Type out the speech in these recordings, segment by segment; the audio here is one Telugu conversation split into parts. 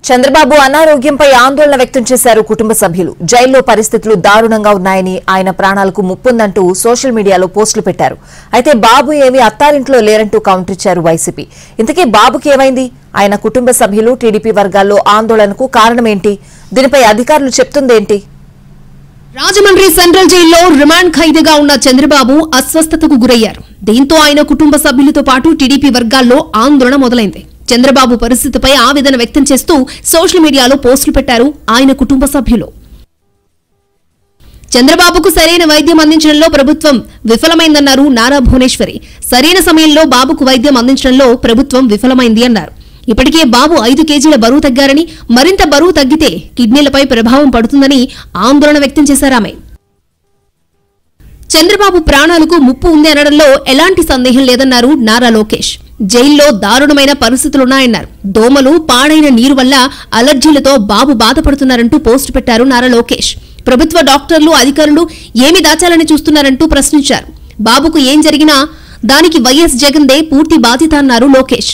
చంద్రబాబు అనారోగ్యంపై ఆందోళన వ్యక్తం చేశారు కుటుంబ సభ్యులు జైల్లో పరిస్థితులు దారుణంగా ఉన్నాయని ఆయన ప్రాణాలకు ముప్పుందంటూ సోషల్ మీడియాలో పోస్టులు పెట్టారు అయితే బాబు ఏమీ అత్తారింట్లో లేరంటూ కౌంటర్ ఇచ్చారు వైసీపీ ఇంతకీ బాబుకి ఏమైంది ఆయన కుటుంబ సభ్యులు టీడీపీ వర్గాల్లో ఆందోళనకు కారణమేంటి దీనిపై అధికారులు చెప్తుందేంటి రాజమండ్రి సెంట్రల్ జైల్లో రిమాండ్ ఖైదీగా ఉన్న చంద్రబాబు అస్వస్థతకు గురయ్యారు దీంతో ఆయన కుటుంబ సభ్యులతో పాటు టీడీపీ వర్గాల్లో ఆందోళన మొదలైంది చంద్రబాబు పరిస్థితిపై ఆవేదన వ్యక్తం చేస్తూ సోషల్ మీడియాలో పోస్టులు పెట్టారు ఆయన కుటుంబ సభ్యులు చంద్రబాబుకు సరైన వైద్యం అందించడంలో ప్రభుత్వం విఫలమైందన్నారు నారా భువనేశ్వరి సరైన సమయంలో బాబుకు వైద్యం అందించడంలో ప్రభుత్వం విఫలమైంది అన్నారు ఇప్పటికే బాబు ఐదు కేజీల బరువు తగ్గారని మరింత బరువు తగ్గితే కిడ్నీలపై ప్రభావం పడుతుందని ఆందోళన వ్యక్తం చేశారామె చంద్రబాబు ప్రాణాలకు ముప్పు ఉంది అనడంలో ఎలాంటి సందేహం లేదన్నారు నారా లోకేష్ జైల్లో దారుణమైన పరిస్థితులున్నాయన్నారు దోమలు పాడైన నీరు వల్ల అలర్జీలతో బాబు బాధపడుతున్నారంటూ పోస్టు పెట్టారు నారా లోకేష్ ప్రభుత్వ డాక్టర్లు అధికారులు ఏమి దాచాలని చూస్తున్నారంటూ ప్రశ్నించారు బాబుకు ఏం జరిగినా దానికి వైఎస్ జగన్దే పూర్తి బాధ్యత అన్నారు లోకేష్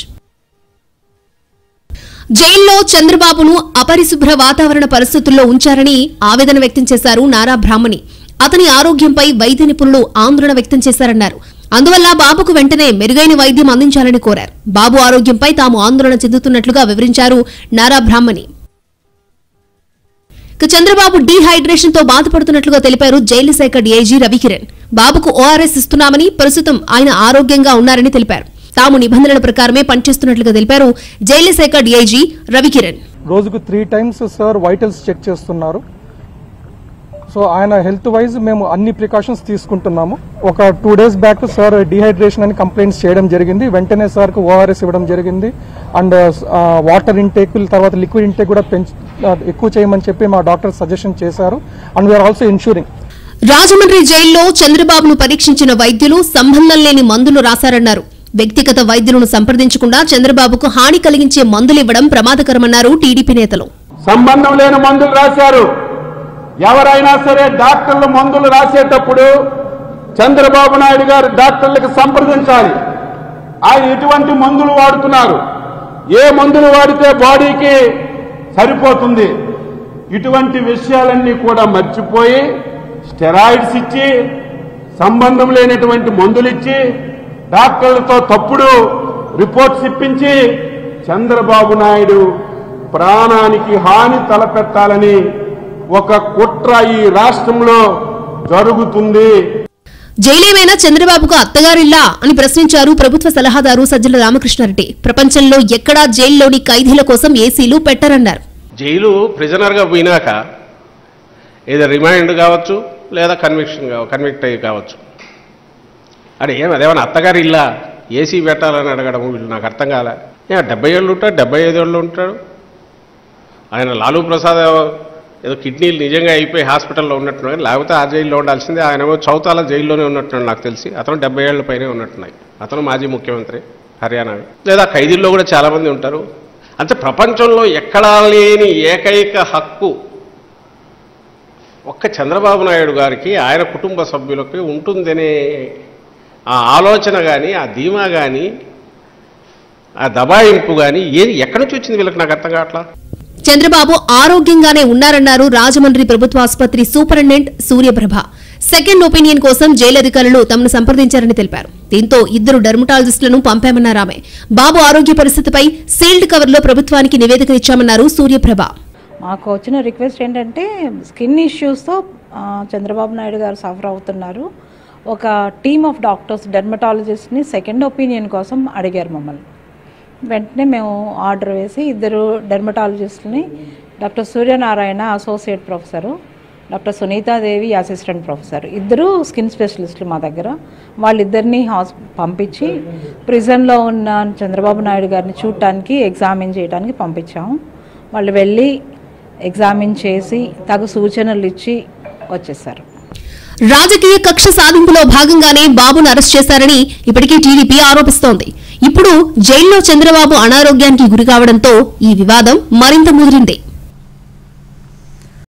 జైల్లో చంద్రబాబును అపరిశుభ్ర వాతావరణ పరిస్థితుల్లో ఉంచారని ఆవేదన వ్యక్తం చేశారు నారా బ్రాహ్మణి అతని ఆరోగ్యంపై వైద్య నిపుణులు ఆందోళన వ్యక్తం చేశారన్నారు అందువల్ల బాబుకు వెంటనే మెరుగైన వైద్యం అందించాలని కోరారు బాబు ఆరోగ్యంపై తాము ఆందోళన చెందుతున్నట్లుగా వివరించారు నారా బ్రాహ్మణి ఇక చంద్రబాబు డీహైడ్రేషన్ తో బాధపడుతున్నట్లుగా తెలిపారు జైలు శాఖ డీఐజీ రవికిరణ్ బాబుకు ఓఆర్ఎస్ ఇస్తున్నామని ప్రస్తుతం ఆయన ఆరోగ్యంగా ఉన్నారని తెలిపారు తాము నిబంధనల ప్రకారమే పనిచేస్తున్నట్లుగా తెలిపారు జైలు శాఖ డీఐజీ రవికిరణ్ రోజుకు three times sir vitals check చేస్తున్నారు సో ఆయన హెల్త్ వైజ్ మేము అన్ని ప్రికాషన్స్ తీసుకుంటున్నాము ఒక two days back sir dehydration అని కంప్లైంట్స్ చేయడం జరిగింది వెంటనే సార్కు ఓఆర్ఎస్ ఇవ్వడం జరిగింది అండ్ వాటర్ ఇంటేక్ తర్వాత లిక్విడ్ ఇంటేక్ కూడా పెంచ్ ఆ, ఎక్కువ చేయమని చెప్పి మా డాక్టర్ సజెషన్ చేశారు and we're also ensuring Rajahmundry జైల్లో చంద్రబాబును పరీక్షించిన వైద్యులు సంబంధం లేని మందులు రాశారన్నారు వ్యక్తిగత వైద్యులను సంప్రదించకుండా చంద్రబాబుకు హాని కలిగించే మందులు ఇవ్వడం ప్రమాదకరమన్నారు టీడీపీ నేతలు సంబంధం లేని మందులు రాశారు ఎవరైనా సరే డాక్టర్లు మందులు రాసేటప్పుడు చంద్రబాబు నాయుడు గారు డాక్టర్లకు సంప్రదించాలి ఆయన ఎటువంటి మందులు వాడుతున్నారు ఏ మందులు వాడితే బాడీకి సరిపోతుంది ఇటువంటి విషయాలన్నీ కూడా మర్చిపోయి స్టెరాయిడ్స్ ఇచ్చి సంబంధం లేనటువంటి మందులు ఇచ్చి డాక్టర్లతో తప్పుడు రిపోర్ట్స్ ఇప్పించి చంద్రబాబు నాయుడు ప్రాణానికి హాని తలపెట్టాలని ఒక కుట్ర ఈ రాష్ట్రంలో జరుగుతుంది జైలేమైనా చంద్రబాబుకు అత్తగారిల్లా అని ప్రశ్నించారు ప్రభుత్వ సలహాదారు సజ్జల రామకృష్ణారెడ్డి ప్రపంచంలో ఎక్కడా జైల్లోని ఖైదీల కోసం ఏసీలు పెట్టరన్నారు జైలు ప్రిజనర్గా పోయినాక ఏదో రిమాండ్ కావచ్చు లేదా కన్విక్షన్ కావ కన్విక్ట్ అయ్యి కావచ్చు అరే ఏం అదేమన్నా అత్తగారి ఇల్లా ఏసీ పెట్టాలని అడగడం వీళ్ళు నాకు అర్థం కాలే ఏ డెబ్బై ఏళ్ళు ఉంటాడు డెబ్బై ఐదు ఏళ్ళు ఉంటాడు ఆయన లాలూ ప్రసాద్ ఏదో కిడ్నీలు నిజంగా అయిపోయి హాస్పిటల్లో ఉన్నట్టున్నాడు లేకపోతే ఆ జైల్లో ఉండాల్సిందే ఆయన ఏమో చౌతాల జైల్లోనే ఉన్నట్టున్నాడు నాకు తెలిసి అతను డెబ్బై ఏళ్ళ పైనే ఉన్నట్టున్నాయి అతను మాజీ ముఖ్యమంత్రి హర్యానా లేదా ఖైదీల్లో కూడా చాలామంది ఉంటారు అంటే ప్రపంచంలో ఎక్కడా లేని ఏకైక హక్కు ఒక్క చంద్రబాబు నాయుడు గారికి ఆయన కుటుంబ సభ్యులకి ఉంటుందనే ఆ ఆలోచన కానీ ఆ ధీమా కానీ ఆ దబాయింపు కానీ ఏది ఎక్కడి నుంచి వచ్చింది వీళ్ళకి నాకు అర్థం కావట్లా చంద్రబాబు ఆరోగ్యంగానే ఉన్నారన్నారు రాజమండ్రి ప్రభుత్వ ఆసుపత్రి సూపరింటెండెంట్ సూర్యప్రభ సెకండ్ ఒపీనియన్ కోసం జైలు అధికారులు తమను సంప్రదించారని తెలిపారు దీంతో ఇద్దరు డెర్మటాలజిస్టులను పంపామన్నారు ఆమె బాబు ఆరోగ్య పరిస్థితిపై సీల్డ్ కవర్లో ప్రభుత్వానికి నివేదిక ఇచ్చామన్నారు సూర్యప్రభ మాకు వచ్చిన రిక్వెస్ట్ ఏంటంటే స్కిన్ ఇష్యూస్తో ఆ, చంద్రబాబు నాయుడు గారు సఫర్ అవుతున్నారు ఒక టీమ్ ఆఫ్ డాక్టర్స్ డెర్మటాలజిస్ట్ని సెకండ్ ఒపీనియన్ కోసం అడిగారు మమ్మల్ని వెంటనే మేము ఆర్డర్ వేసి ఇద్దరు డెర్మటాలజిస్ట్ని doctor Suryanarayana associate professor doctor Sunithadevi assistant professor ఇద్దరు స్కిన్ స్పెషలిస్టులు మా దగ్గర వాళ్ళిద్దరిని హాస్ పంపించి ప్రిజన్లో ఉన్న చంద్రబాబు నాయుడు గారిని చూడటానికి ఎగ్జామిన్ చేయడానికి పంపించాము వాళ్ళు వెళ్ళి ఎగ్జామిన్ చేసి తగు సూచనలు ఇచ్చి వచ్చేసారు రాజకీయ కక్ష సాధింపులో భాగంగానే బాబును అరెస్ట్ చేశారని ఇప్పటికే టీడీపీ ఆరోపిస్తోంది ఇప్పుడు జైల్లో చంద్రబాబు అనారోగ్యానికి గురి కావడంతో ఈ వివాదం మరింత ముదిరింది